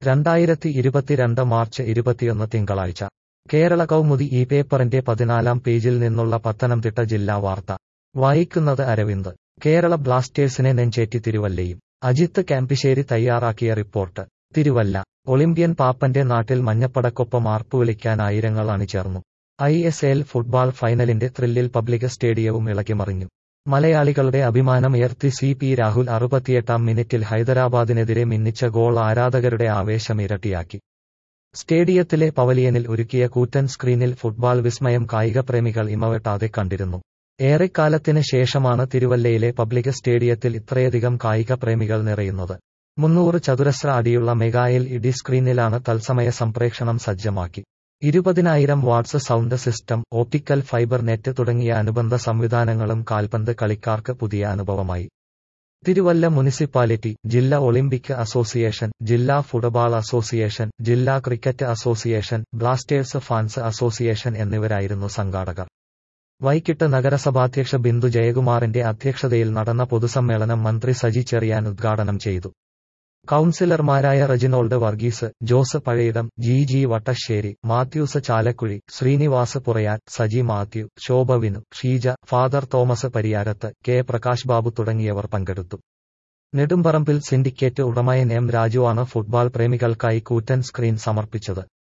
രണ്ടായിരത്തി ഇരുപത്തിരണ്ട് മാർച്ച് ഇരുപത്തിയൊന്ന് തിങ്കളാഴ്ച കേരള കൗമുദി ഈ പേപ്പറിന്റെ പതിനാലാം പേജിൽ നിന്നുള്ള പത്തനംതിട്ട ജില്ലാ വാർത്ത വായിക്കുന്നത് അരവിന്ദ് കേരള ബ്ലാസ്റ്റേഴ്സിനെ നെഞ്ചേറ്റി തിരുവല്ലയും അജിത്ത് ക്യാമ്പിശ്ശേരി തയ്യാറാക്കിയ റിപ്പോർട്ട് തിരുവല്ല ഒളിമ്പ്യൻ പാപ്പന്റെ നാട്ടിൽ മഞ്ഞപ്പടക്കൊപ്പം ആർപ്പുവിളിക്കാൻ ആയിരങ്ങൾ അണിചേർന്നു ഐ എസ് എൽ ഫുട്ബോൾ ഫൈനലിന്റെ ത്രില്ലിൽ പബ്ലിക് സ്റ്റേഡിയവും ഇളകിമറിഞ്ഞു മലയാളികളുടെ അഭിമാനമുയർത്തി സി പി രാഹുൽ അറുപത്തിയെട്ടാം മിനിറ്റിൽ ഹൈദരാബാദിനെതിരെ മിന്നിച്ച ഗോൾ ആരാധകരുടെ ആവേശം ഇരട്ടിയാക്കി സ്റ്റേഡിയത്തിലെ പവലിയനിൽ ഒരുക്കിയ കൂറ്റൻ സ്ക്രീനിൽ ഫുട്ബോൾ വിസ്മയം കായികപ്രേമികൾ ഇമവെട്ടാതെ കണ്ടിരുന്നു ഏറെക്കാലത്തിന് ശേഷമാണ് തിരുവല്ലയിലെ പബ്ലിക് സ്റ്റേഡിയത്തിൽ ഇത്രയധികം കായിക പ്രേമികൾ നിറയുന്നത് മുന്നൂറ് ചതുരശ്ര അടിയുള്ള മെഗാ എൽ ഇ ഡി സ്ക്രീനിലാണ് തത്സമയ സംപ്രേഷണം സജ്ജമാക്കി ഇരുപതിനായിരം watts sound system optical fibre net തുടങ്ങിയ അനുബന്ധ സംവിധാനങ്ങളും കാൽപന്ത് കളിക്കാർക്ക് പുതിയ അനുഭവമായി തിരുവല്ല മുനിസിപ്പാലിറ്റി ജില്ലാ ഒളിമ്പിക് അസോസിയേഷൻ ജില്ലാ ഫുട്ബോൾ അസോസിയേഷൻ ജില്ലാ cricket association Blasters fans association എന്നിവരായിരുന്നു സംഘാടകർ വൈകിട്ട് നഗരസഭാധ്യക്ഷ ബിന്ദു ജയകുമാറിന്റെ അധ്യക്ഷതയിൽ നടന്ന പൊതുസമ്മേളനം മന്ത്രി സജി ചെറിയാൻ ഉദ്ഘാടനം ചെയ്തു കൌൺസിലർമാരായ Reginald Varghese Jose Pazhayidam G G Vattasseri Mathews Chalakuzhi Srinivas Purayan Saji Mathew Shobha Vinu Sheeja father Thomas Pariyarath K Prakash Babu തുടങ്ങിയവർ പങ്കെടുത്തു നെടുമ്പറമ്പിൽ സിൻഡിക്കേറ്റ് ഉടമയൻ എം രാജുവാണ് ഫുട്ബോൾ പ്രേമികൾക്കായി കൂറ്റൻ സ്ക്രീൻ സമർപ്പിച്ചത്